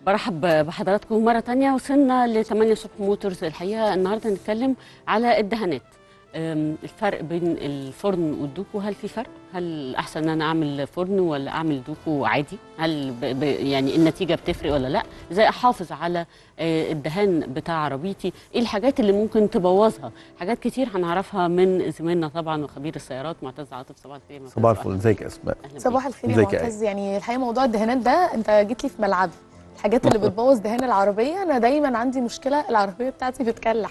برحب بحضراتكم مرة تانية وصلنا ل 8 صبح موتورز الحقيقة النهاردة نتكلم على الدهانات أم، الفرق بين الفرن والدوكو هل في فرق؟ هل أحسن إن أنا أعمل فرن ولا أعمل دوكو عادي؟ هل ب ب يعني النتيجة بتفرق ولا لأ؟ إزاي أحافظ على آه، الدهان بتاع عربيتي؟ إيه الحاجات اللي ممكن تبوظها؟ حاجات كتير هنعرفها من زميلنا طبعا وخبير السيارات معتز عاطف صباح الخير معتز. صباح الفل ازيك يا اسماء أهلا بيك. صباح الخير يا ازيك يا معتز يعني الحقيقه موضوع الدهانات ده انت جيت لي في ملعبي الحاجات اللي بتبوظ دهان العربيه انا دايما عندي مشكله العربيه بتاعتي بتكلح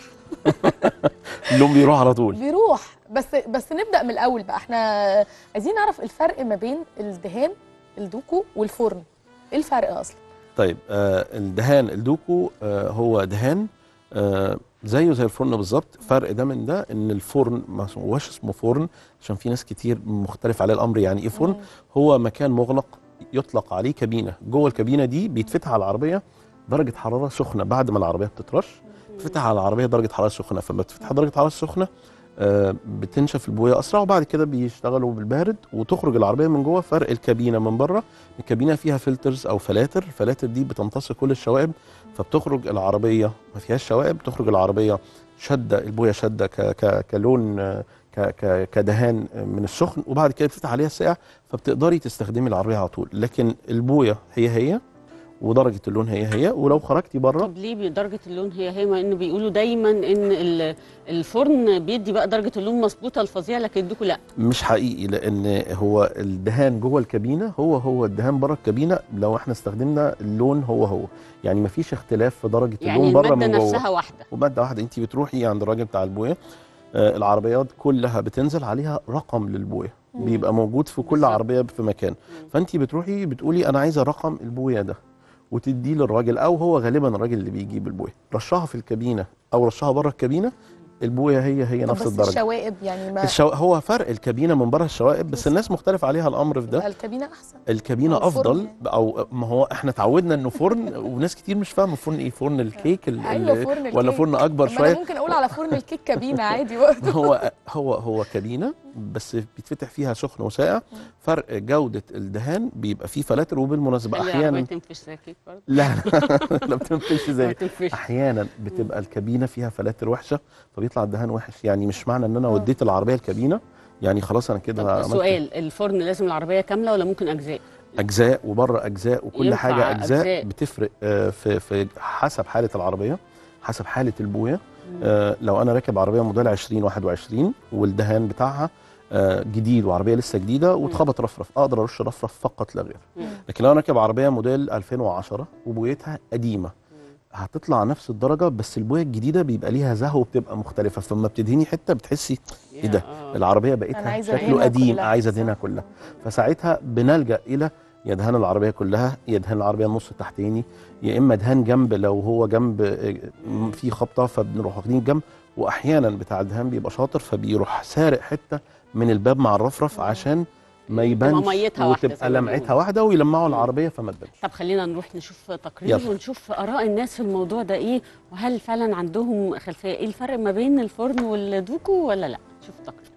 اللون بيروح على طول بيروح بس بس نبدا من الاول بقى احنا عايزين نعرف الفرق ما بين الدهان الدوكو والفرن ايه الفرق اصلا طيب آه الدهان الدوكو آه هو دهان آه زيه زي الفرن بالظبط فرق ده من ده ان الفرن ما هوش اسمه فرن عشان في ناس كتير مختلف عليه الامر يعني ايه فرن مم. هو مكان مغلق يطلق عليه كابينه جوه الكابينه دي بيتفتح على العربيه درجه حراره سخنه بعد ما العربيه بتترش بتفتح على العربيه درجه حراره سخنه فلما بتفتح درجه حراره سخنه آه، بتنشف البويه اسرع وبعد كده بيشتغلوا بالبارد وتخرج العربيه من جوه فرق الكابينه من بره الكابينه فيها فلترز او فلاتر الفلاتر دي بتمتص كل الشوائب فبتخرج العربيه ما فيهاش شوائب تخرج العربيه شده البويه شده ك ك كلون آه، ك ك كدهان من السخن وبعد كده بتفتح عليها الساقع فبتقدري تستخدمي العربيه على طول لكن البويه هي هي ودرجه اللون هي هي ولو خرجتي بره طب ليه درجة اللون هي هي مع انه بيقولوا دايما ان ال- الفرن بيدي بقى درجة اللون مظبوطة الفظيعة لكن الدوكو لا مش حقيقي لان هو الدهان جوه الكابينه هو هو الدهان بره الكابينه لو احنا استخدمنا اللون هو هو يعني مفيش اختلاف في درجه يعني اللون بره المادة من جوه نفسها واحدة وماده واحده انت بتروحي عند الراجل بتاع البويه آه العربيات كلها بتنزل عليها رقم للبويه مم. بيبقى موجود في كل بالظبط. عربيه في مكان مم. فانت بتروحي بتقولي انا عايزه رقم البويه ده وتديه للراجل او هو غالبا الراجل اللي بيجيب البويه رشها في الكابينه او رشها بره الكابينه البويه هي هي طب نفس بس الدرجه الشوائب يعني ما الشو... هو فرق الكابينه من بره الشوائب بس بس- الناس مختلف عليها الامر في ده يبقى الكابينه احسن الكابينه أو الفرن افضل يعني. او ما هو احنا اتعودنا انه فرن وناس كتير مش فاهمه فرن ايه فرن الكيك ال... ايوه ال- فرن الكيك ولا فرن اكبر طب ما شويه انا ممكن اقول على فرن الكيك كابينه عادي برضه هو هو هو كابينه بس بيتفتح فيها سخن وساقع فرق جوده الدهان بيبقى فيه فلاتر وبالمناسبه خلي العربية احيانا تنفش زي كيك برضه لا لا ما بتنفش ما زي تنفش احيانا بتبقى الكابينه فيها فلاتر وحشه فبيطلع الدهان وحش يعني مش معنى ان انا آه. وديت العربيه الكابينه يعني خلاص انا كده طب عملت سؤال الفرن لازم العربية كاملة ولا ممكن أجزاء؟ اجزاء وبره اجزاء وكل ينفع حاجه اجزاء, أجزاء. بتفرق آه، في في حسب حاله العربيه حسب حاله البويه آه، لو انا راكب عربيه موديل 2021 والدهان بتاعها آه، جديد وعربيه لسه جديده واتخبط رفرف اقدر ارش رفرف فقط لا غير مم. لكن لو انا راكب عربيه موديل 2010 وبويتها قديمه هتطلع نفس الدرجه بس البويه الجديده بيبقى ليها زهو وبتبقى مختلفه فلما بتدهني حته بتحسي ايه ده آه. العربيه أنا بقيتها عايزة شكله أدهنها قديم كلها. عايزه ادهنها كلها فساعتها بنلجا الى يا دهان العربيه كلها يا دهان العربيه النص التحتاني يا اما دهان جنب لو هو جنب آه، في خبطه فبنروح واخدين الجنب واحيانا بتاع الدهان بيبقى شاطر فبيروح سارق حته من الباب مع الرفرف عشان ما يبانش ميتها واحدة زي وتبقى ما لمعتها بيقولوا. واحده ويلمعوا العربيه فما تبانش طب خلينا نروح نشوف تقرير يلا. ونشوف آراء الناس في الموضوع ده إيه وهل فعلا عندهم خلفية إيه الفرق ما بين الفرن والدوكو ولا لا؟ شوف التقرير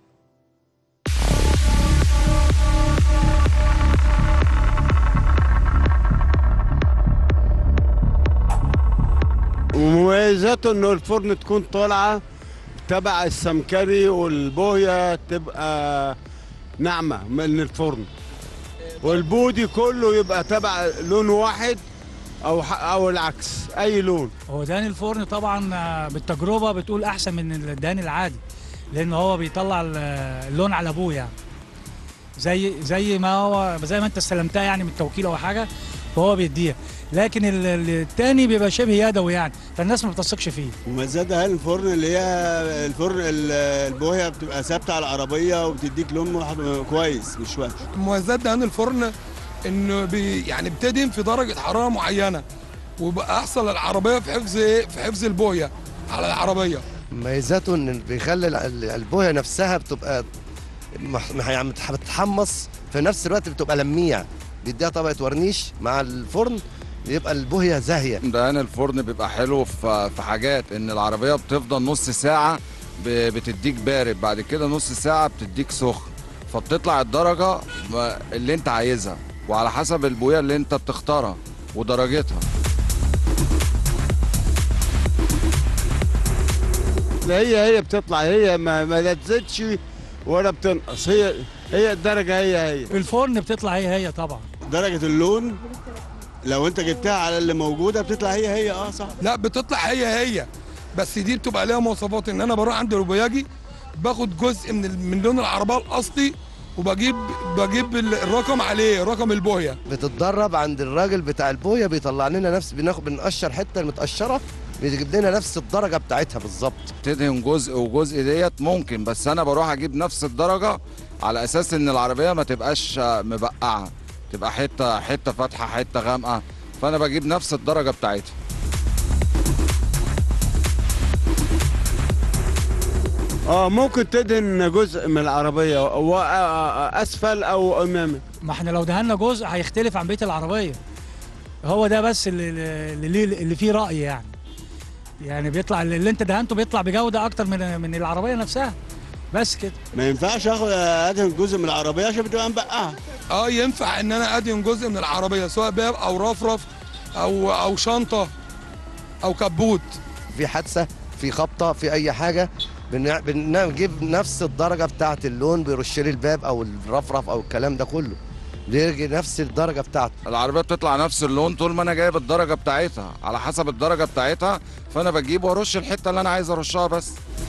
ومميزاته انه الفرن تكون طالعه تبع السمكري والبويه تبقى ناعمه من الفرن والبودي كله يبقى تبع لون واحد او ح- او العكس اي لون هو دهان الفرن طبعا آه، بالتجربه بتقول احسن من الدهان العادي لان هو بيطلع ال- اللون على ابوه يعني زي زي ما هو زي ما انت استلمتها يعني من التوكيل او حاجه فهو بيديها لكن ال- ال- التاني بيبقى شبه يدوي يعني فالناس ما بتثقش فيه مميزات دهان الفرن اللي هي الفرن البويه بتبقى ثابته على العربيه وبتديك لون كويس مش وحش مميزات دهان الفرن انه بي يعني بتدهن في درجه حراره معينه ويبقى احسن للعربيه في حفظ ايه في حفظ البويه على العربيه مميزاته ان بيخلي ال- ال- البويه نفسها بتبقى مح- مح- يعني بتح- بتتحمص في نفس الوقت بتبقى لميع بيديها طبقه ورنيش مع الفرن يبقى البويه زاهيه دهان الفرن بيبقى حلو في في حاجات ان العربيه بتفضل نص ساعه ب- بتديك بارد بعد كده نص ساعه بتديك سخن فبتطلع الدرجه اللي انت عايزها وعلى حسب البويه اللي انت بتختارها ودرجتها لا هي هي بتطلع هي ما, ما لا تزيدش ولا بتنقص هي هي الدرجه هي هي الفرن بتطلع هي هي طبعا درجه اللون لو انت جبتها على اللي موجوده بتطلع هي هي اه صح لا بتطلع هي هي بس دي بتبقى ليها مواصفات ان انا بروح عند البوياجي باخد جزء من ال- من لون العربيه الاصلي وبجيب بجيب ال- الرقم عليه رقم البويه بتتدرب عند الراجل بتاع البويه بيطلع لنا نفس بناخد بنقشر حته المتقشره بيجيب لنا نفس الدرجه بتاعتها بالظبط تدهن جزء وجزء ديت ممكن بس انا بروح اجيب نفس الدرجه على اساس ان العربيه ما تبقاش مبقعه تبقى حته حته فاتحه حته غامقه فانا بجيب نفس الدرجه بتاعتها اه ممكن تدهن جزء من العربيه و- آه، اسفل او امامي ما احنا لو دهنا جزء هيختلف عن بقيه العربيه هو ده بس اللي اللي, اللي فيه راي يعني يعني بيطلع اللي انت دهنته بيطلع بجوده اكتر من من العربيه نفسها بس كده ما ينفعش اخد ادهن جزء من العربيه عشان بتبقى مبقعه اه ينفع ان انا ادهن جزء من العربيه سواء باب او رفرف او او شنطه او كبوت في حادثه في خبطه في اي حاجه بن- بنجيب نفس الدرجه بتاعه اللون بيرش لي الباب او الرفرف او الكلام ده كله بيرجي نفس الدرجه بتاعته العربيه بتطلع نفس اللون طول ما انا جايب الدرجه بتاعتها على حسب الدرجه بتاعتها فانا بجيب وارش الحته اللي انا عايز ارشها بس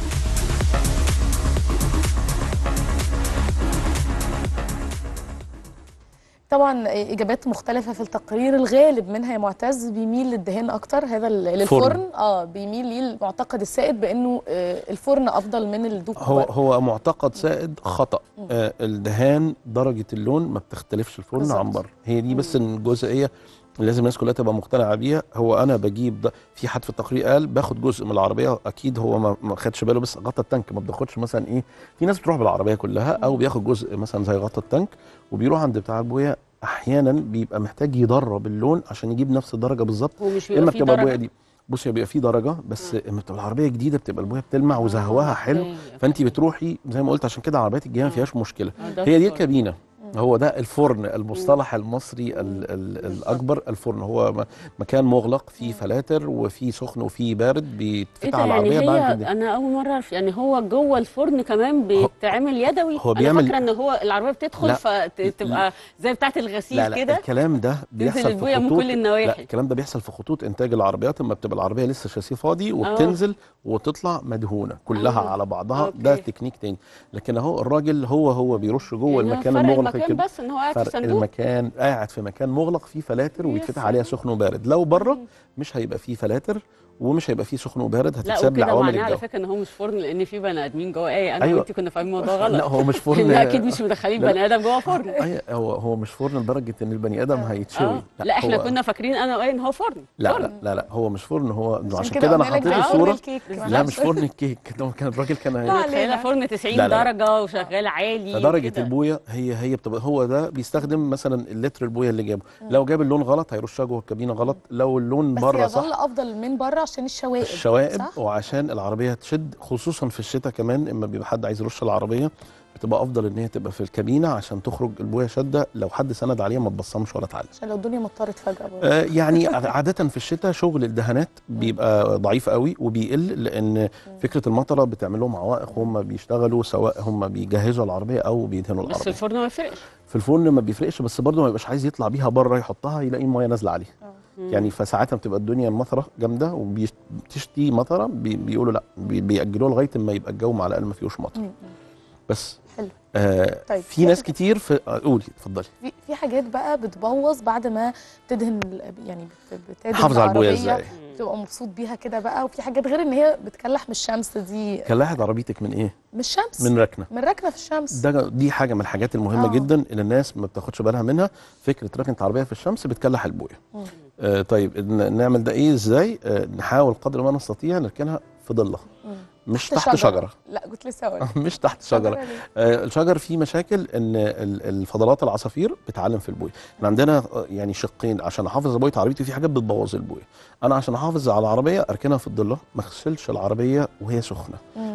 طبعا اجابات مختلفه في التقرير الغالب منها يا معتز بيميل للدهان اكتر هذا ال- للفرن اه بيميل ليه المعتقد السائد بانه آه، الفرن افضل من الدوك هو برضه. هو معتقد سائد خطا آه الدهان درجه اللون ما بتختلفش الفرن بالظبط. عن بره هي دي بس الجزئيه اللي لازم الناس كلها تبقى مقتنعه بيها هو انا بجيب ده في حد في التقرير قال باخد جزء من العربيه اكيد هو ما, ما خدش باله بس غطا التانك ما بتاخدش مثلا ايه في ناس بتروح بالعربيه كلها او بياخد جزء مثلا زي غطا التانك وبيروح عند بتاع البويه احيانا بيبقى محتاج يدرب اللون عشان يجيب نفس الدرجه بالظبط هو مش اما بيبقى فيه بتبقى البويه درجه دي بصي بيبقى في درجه بس اما بتبقى العربيه جديده بتبقى البويه بتلمع وزهواها حلو أوكي، فانت بتروحي زي ما قلت عشان كده العربيات الجديده ما فيهاش مشكله آه، ده هي دي الفرن. الكابينه هو ده الفرن المصطلح المصري ال ال الاكبر الفرن هو م- مكان مغلق فيه فلاتر وفيه سخن وفيه بارد ايه بيتفتح ده على يعني العربيه بعد هي كده انا اول مره اعرف يعني هو جوه الفرن كمان بيتعمل يدوي هو انا بيعمل- فاكره ان هو العربيه بتدخل لا. فتبقى زي بتاعه الغسيل لا لا كده الكلام ده بيحصل في البوية من خطوط كل النواحي. لا الكلام ده بيحصل في خطوط انتاج العربيات اما بتبقى العربيه لسه شاسيه فاضي وبتنزل وتطلع مدهونه كلها آه. على بعضها أوكي. ده تكنيك تاني لكن اهو الراجل هو هو بيرش جوه يعني هو المكان فرق المغلق المكان الكبير. بس ان هو قاعد في فرق صندوق المكان قاعد في مكان مغلق فيه فلاتر يا وبيتفتح عليها سخن وبارد لو بره مش هيبقى فيه فلاتر ومش هيبقى فيه سخن وبارد لا هتتساب وكده لعوامل معناه على الجو فكره ان هو مش فرن لان في بني ادمين جوه ايه انا أيوة. وانت كنا فاهمين الموضوع غلط لا هو مش فرن لا اكيد مش مدخلين لا. بني ادم جوه فرن أي- هو هو مش فرن لدرجه ان البني ادم هيتشوي آه. لا احنا هو- كنا فاكرين انا وايه ان هو فرن لا فرن. لا لا لا هو مش فرن هو عشان, عشان كده انا قلنا لك حطيت ده فرن الصوره الكيك. لا مش فرن الكيك ده كان الراجل كان هي- لا. متخيله فرن 90 لا، لا، لا. درجه وشغال عالي فدرجه وكده. البويه هي هي بتبقى هو ده بيستخدم مثلا اللتر البويه اللي جابه لو جاب اللون غلط هيرشها جوه الكابينه غلط لو اللون بس بره يظل صح افضل من بره عشان الشوائب الشوائب صح؟ وعشان العربيه تشد خصوصا في الشتاء كمان اما بيبقى حد عايز يرش العربيه بتبقى افضل ان هي تبقى في الكابينه عشان تخرج البويه شاده لو حد سند عليها ما تبصمش ولا تعلق عشان لو الدنيا مطرت فجاه برضه آه، يعني عادة في الشتاء شغل الدهانات بيبقى ضعيف قوي وبيقل لأن فكرة المطرة بتعمل لهم عوائق وهم بيشتغلوا سواء هم بيجهزوا العربية أو بيدهنوا بس في العربية الفرن ما يفرقش في الفرن ما بيفرقش بس برضه ما يبقاش عايز يطلع بيها بره يحطها يلاقي المية نازلة عليها يعني فساعتها بتبقى الدنيا مطرة جامدة وبتشتي مطرة بي بيقولوا لا بي بيأجلوها لغاية ما يبقى الجو مع الأقل ما فيهوش مطر مم. بس حلو آه طيب. في ناس كتير في آه، قولي اتفضلي في في حاجات بقى بتبوظ بعد ما تدهن ال- يعني بت- بتدهن حافظ على البوية العربية، ازاي بتبقى مبسوط بيها كده بقى وفي حاجات غير ان هي بتكلح من الشمس دي كلحت عربيتك من ايه؟ من الشمس من ركنة من ركنه في الشمس ده دي حاجه من الحاجات المهمه آه. آه. جدا اللي الناس ما بتاخدش بالها منها فكره ركنه عربيه في الشمس بتكلح البويه مم. آه طيب ن- نعمل ده ايه ازاي آه نحاول قدر ما نستطيع نركنها في ضله مم. مش تحت شجره, لا كنت لسه هقول مش تحت شجره ليه؟ آه الشجر فيه مشاكل ان ال- الفضلات العصافير بتعلم في البويه احنا عندنا آه، يعني شقين عشان احافظ على بويه عربيتي في حاجات بتبوظ البويه انا عشان احافظ على العربيه اركنها في الضله ما اغسلش العربيه وهي سخنه مم.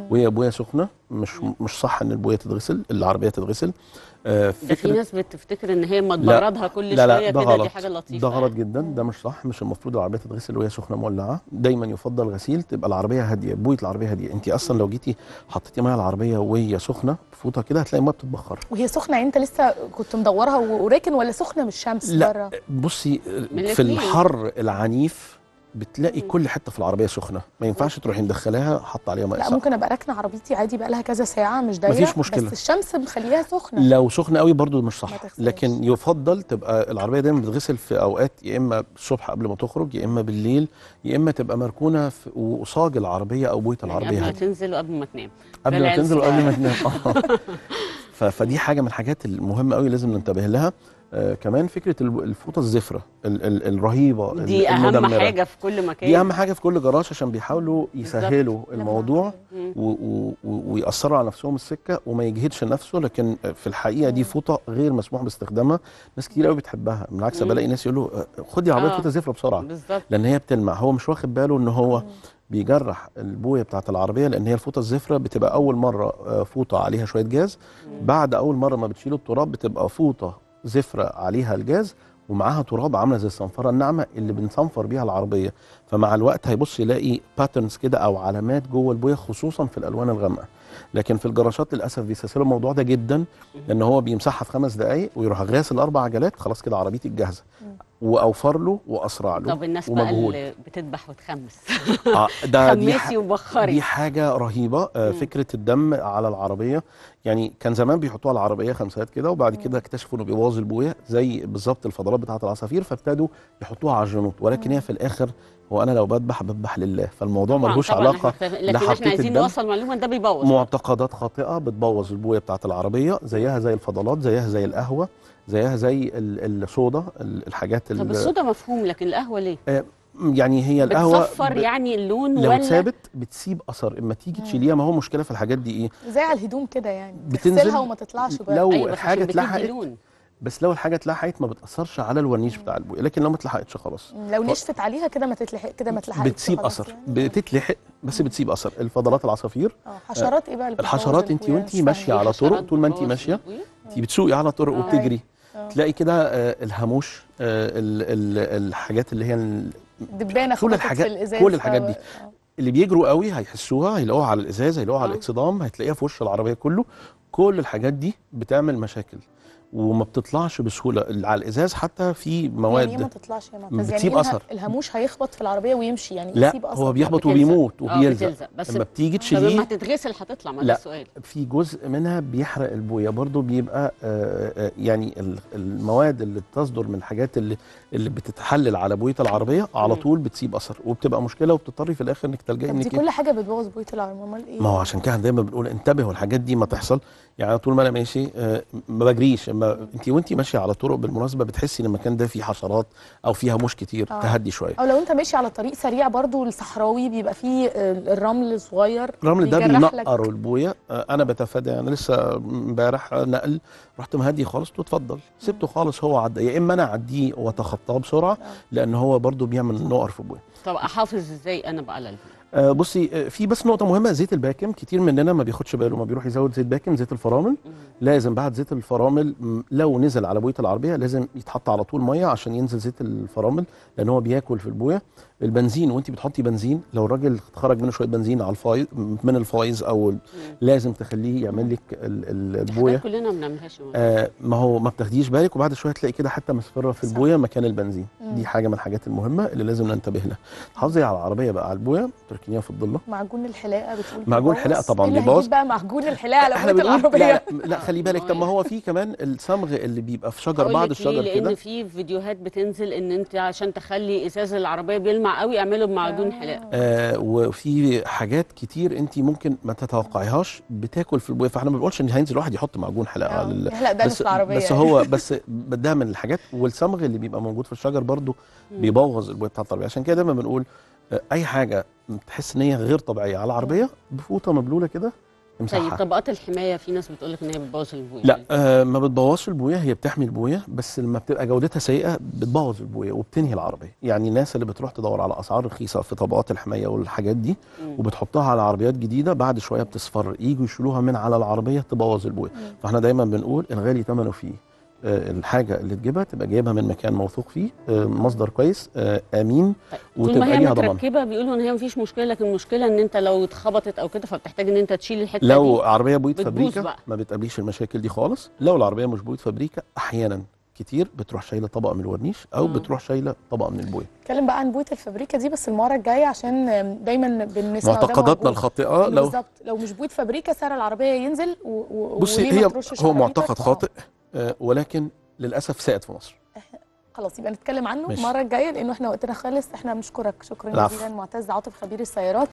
وهي بويه سخنه مش مش صح ان البويه تتغسل العربيه تتغسل آه، ده في ناس بتفتكر ان هي ما لا، تبردها كل لا لا شويه ده كده دي غلط حاجه لطيفه ده غلط جدا ده مش صح مش المفروض العربيه تتغسل وهي سخنه مولعه دايما يفضل غسيل تبقى العربيه هاديه بويه العربيه هاديه انت اصلا لو جيتي حطيتي ميه على العربيه وهي سخنه فوطه كده هتلاقي الميه بتتبخر وهي سخنه يعني انت لسه كنت مدورها وراكن ولا سخنه من الشمس لا بره بصي من في الاتنين. الحر العنيف بتلاقي كل حته في العربيه سخنه ما ينفعش تروحي مدخلاها حاطه عليها ميه لا ساقعة. ممكن ابقى راكنه عربيتي عادي بقى لها كذا ساعه مش دايره مفيش مشكلة. بس الشمس مخليها سخنه لو سخنه قوي برضو مش ما صح تغسلهاش. لكن يفضل تبقى العربيه دايما بتغسل في اوقات يا اما الصبح قبل ما تخرج يا اما بالليل يا اما تبقى مركونه في وقصاج العربيه او بويه يعني العربيه قبل ما هادية. تنزل وقبل ما تنام قبل ما بالعكس. تنزل وقبل ما تنام آه. ف- فدي حاجه من الحاجات المهمه قوي لازم ننتبه لها آه كمان فكره ال- الفوطه الزفره ال ال الرهيبه ال- دي اهم المدمرة. حاجه في كل مكان دي اهم حاجه في كل جراج عشان بيحاولوا يسهلوا الموضوع مم. و- و- و- ويأثروا على نفسهم السكه وما يجهدش نفسه لكن في الحقيقه دي فوطه غير مسموح باستخدامها ناس كتير قوي بتحبها بالعكس مم. بلاقي ناس يقولوا آه، خدي عربيه آه. فوطه زفره بسرعه بالظبط لان هي بتلمع هو مش واخد باله ان هو بيجرح البويه بتاعت العربيه لان هي الفوطه الزفره بتبقى اول مره آه، فوطه عليها شويه جاز بعد اول مره ما بتشيل التراب بتبقى فوطه زفره عليها الجاز ومعاها تراب عامله زي الصنفره الناعمه اللي بنصنفر بيها العربيه فمع الوقت هيبص يلاقي باترنز كده او علامات جوه البويه خصوصا في الالوان الغامقه لكن في الجراشات للاسف بيستسهلوا الموضوع ده جدا لان هو بيمسحها في خمس دقائق ويروح غاسل اربع عجلات خلاص كده عربيتي الجاهزه واوفر له واسرع له طب الناس بقى ومجهود. اللي بتذبح وتخمس آه ده دي, خمسي ح- وبخري دي حاجه رهيبه آه مم. فكره الدم على العربيه يعني كان زمان بيحطوها على العربيه خمسات كده وبعد كده اكتشفوا انه بيبوظ البويه زي بالظبط الفضلات بتاعه العصافير فابتدوا يحطوها على الجنوط ولكن هي في الاخر هو انا لو بذبح بذبح لله فالموضوع طبعاً- ملوش طبعاً علاقه إحنا فاهم- لا لكن احنا حطيت عايزين الدم. نوصل معلومه ده بيبوظ معتقدات خاطئه بتبوظ البويه بتاعه العربيه زيها زي الفضلات زيها زي القهوه زيها زي ال- الصودا ال- الحاجات طب ال- الصودا مفهوم لكن القهوه ليه؟ يعني هي القهوه بتصفر ب- يعني اللون لو ولا اتثابت بتسيب اثر اما تيجي تشيليها ما هو مشكله في الحاجات دي ايه زي على الهدوم كده يعني بتنزل تغسلها وما تطلعش بقى لو أيوة، بس الحاجه عشان بتدي اتلحقت لون. بس لو الحاجه اتلحقت ما بتاثرش على الورنيش بتاع البويه لكن لو ما اتلحقتش خلاص لو نشفت عليها كده ما تتلحق كده ما تلحقش بتسيب خلاص اثر يعني. بتتلحق بس بتسيب اثر الفضلات العصافير اه حشرات ايه بقى اللي بتبوظ الحشرات انت البوية؟ وانت مش ماشيه فاهمة. على طرق حشرات طول ما انت بتبوظ ماشيه البوية؟ انت بتسوقي على طرق آه. وبتجري آه. تلاقي كده آه، الهاموش آه، ال- ال- الحاجات اللي هي ال- دبانه كل خبطت الحاجات- في الازاز كل الحاجات ف- دي. آه. اللي بيجروا قوي هيحسوها هيلاقوها على الازاز هيلاقوها على آه. الاكسدام هتلاقيها في وش العربيه كله كل الحاجات دي بتعمل مشاكل وما بتطلعش بسهوله اللي على الازاز حتى في يعني ايه ما مواد تطلعش يا معتز يعني بتسيب إيه أثر. الهاموش هيخبط في العربيه ويمشي يعني لا يسيب اثر هو بيخبط بتلزق. وبيموت آه، وبيلزق بتلزق. بس لما بتيجي طب لما تشيليه تتغسل هتطلع ما ده لا. السؤال في جزء منها بيحرق البويه برضو بيبقى آه، آه، يعني ال- المواد اللي بتصدر من الحاجات اللي اللي بتتحلل على بويه العربيه على مم. طول بتسيب اثر وبتبقى مشكله وبتضطري في الاخر انك تلجئي طب دي انك كل حاجه بتبوظ بويه العربيه امال ايه ما هو عشان كده دايما بنقول انتبهوا الحاجات دي ما تحصل يعني طول ما انا ماشي آه، ما بجريش اما انت وانت ماشيه على طرق بالمناسبه بتحسي ان المكان ده فيه حشرات او فيه هاموش كتير آه. تهدي شويه او لو انت ماشي على طريق سريع برضو الصحراوي بيبقى فيه آه، الرمل صغير الرمل ده بيجرح لك. بينقر البويه آه، انا بتفادى انا لسه امبارح نقل رحت مهدي خالص واتفضل سبته خالص هو عدى يا اما انا اعديه واتخطاه بسرعه لان هو برضو بيعمل نقر في البويه طب احافظ ازاي انا بقى على البوية؟ آه، بصي آه، في بس نقطه مهمه زيت الباكم كتير مننا ما بياخدش باله ما بيروح يزود زيت باكم زيت الفرامل لازم بعد زيت الفرامل م، لو نزل على بويه العربيه لازم يتحط على طول ميه عشان ينزل زيت الفرامل لان هو بياكل في البويه البنزين وانت بتحطي بنزين لو الراجل خرج منه شويه بنزين على الفايز من الفايز او ال- لازم تخليه يعمل لك ال- ال- حاجات البويه كلنا ما بنعملهاش يا ماما. آه ما هو ما بتاخديش بالك وبعد شويه تلاقي كده حتى مصفره في صح. البويه مكان البنزين مم. دي حاجه من الحاجات المهمه اللي لازم ننتبه لها حافظي على العربيه بقى على البويه تركنيها في الضله معجون الحلاقه بتقول معجون بيبوظ. الحلاقة طبعاً إيه اللي بيبوظ. هيجيب بقى معجون الحلاقه على احنا بويه بنقول العربيه لا لا, لا خلي بالك طب ما هو في كمان الصمغ اللي بيبقى في شجر أقول بعد لك ليه؟ الشجر لان كده في فيديوهات بتنزل ان انت عشان تخلي ازاز العربيه بيلمع قوي اعمله بمعجون حلاقه آه وفي حاجات كتير انت ممكن ما تتوقعيهاش بتاكل في البويه فاحنا ما بنقولش ان هينزل واحد يحط معجون حلاقه على ال- يحلق دقنه بس في العربيه بس يعني. هو بس ده من الحاجات والصمغ اللي بيبقى موجود في الشجر برضو بيبوظ البويه بتاعت العربيه عشان كده دايما بنقول آه، اي حاجه تحس ان هي غير طبيعيه على العربيه بفوطه مبلوله كده امسحها طيب طبقات الحمايه في ناس بتقول لك ان هي بتبوظ البويه لا آه ما بتبوظش البويه هي بتحمي البويه بس لما بتبقى جودتها سيئه بتبوظ البويه وبتنهي العربيه يعني الناس اللي بتروح تدور على اسعار رخيصه في طبقات الحمايه والحاجات دي مم. وبتحطها على عربيات جديده بعد شويه بتصفر يجوا يشيلوها من على العربيه تبوظ البويه فاحنا دايما بنقول الغالي ثمنه فيه آه الحاجه اللي تجيبها تبقى جايبها من مكان موثوق فيه آه مصدر كويس آه امين طول ما وتبقى هي ليها ضمان متركبه بيقولوا ان هي مفيش مشكله لكن المشكله ان انت لو اتخبطت او كده فبتحتاج ان انت تشيل الحته لو دي عربيه بويت بتبوظ فابريكا بقى. ما بتقابليش المشاكل دي خالص لو العربيه مش بويت فابريكا احيانا كتير بتروح شايله طبقه من الورنيش او مم. بتروح شايله طبقه من البويه نتكلم بقى عن بويه الفابريكا دي بس المره الجايه عشان دايما بنسمع ده معتقداتنا موجود. الخاطئه إنه لو بالظبط لو مش بويه فابريكا سعر العربيه ينزل و... و... بصي وليه ما هي ترشش هو عربيتك؟ معتقد آه. خاطئ آه، ولكن للاسف سائد في مصر خلاص يبقى نتكلم عنه ماشي. المره الجايه لانه احنا وقتنا خلص احنا بنشكرك شكرا العفو. جزيلا معتز عاطف خبير السيارات